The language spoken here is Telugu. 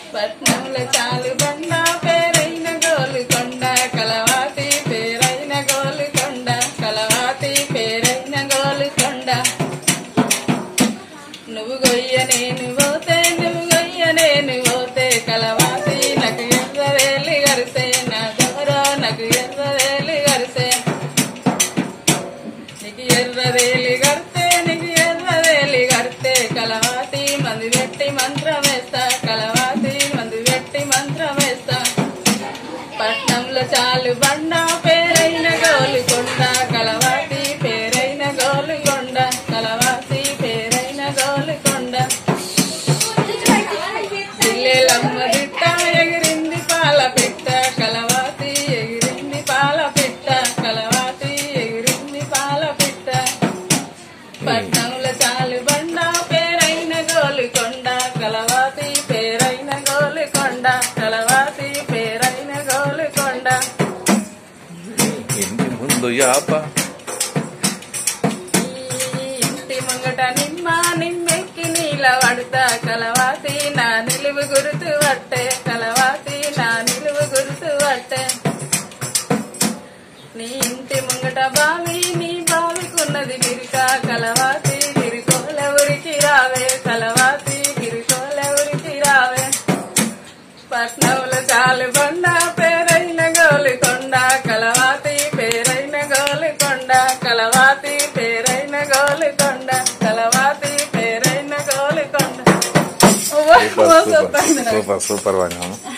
పట్నంలో చాలు బండ పేరైన గోలుకొండ కలవాతి పేరైన గోలుకొండ కలవాతి పేరైన గోలుకొండ నువ్వు గొయ్య నేను పోతే నువ్వు గొయ్య నేను పోతే కలవాతి నాకు ఎర్రవేలి గరిసే నా గౌరవ నాకు ఎర్రవేలి గరిసే నీకు ఎర్రవేలి గడితే నీకు ఎర్రవేలి గడితే కలవాతి మంది పెట్టి మంత్రం వేస్తా కలవాతి మంది పెట్టి మంత్రం వేస్తా పట్నంలో చాలు బండ పేరైన గోలుకొండ కలవాతి పేరైన గోలుకొండ కలవాతి పేరైన గోలుకొండ పిల్లెలమ్మ దిట్ట ఎగిరింది పాల పెట్ట కలవాతి ఎగిరింది పాల పెట్ట కలవాతి ఎగిరింది పాల పెట్ట పట్నంలో చాలు బండ పేరైన గోలుకొండ కలవాతి పేరైన గోలుకొండ కలవాతి పేరైన గోలుకొండ ఇంటి ముందు యాప ఈ ఇంటి ముంగట నిమ్మ నిమ్మెక్కి నీల పడతా కలవాతి నా నిలువు గుర్తు పట్టే కలవాతి నా నిలువు గుర్తు పట్టే నీ ఇంటి ముంగట బావి నీ బావికున్నది గిరిక కలవాతి గిరికోల ఉరికి రావే కలవాతి గిరికోల ఉరికి రావే పట్నంలో చాలు కొండ పేరైన గోలుకొండ కలవాతి పేరైన గోలుకొండ కలవాతి పేరైన గోలుకొండ కలవాతి పేరైన గోలుకొండ ఓ, ఓ, super super super super super వాడినాము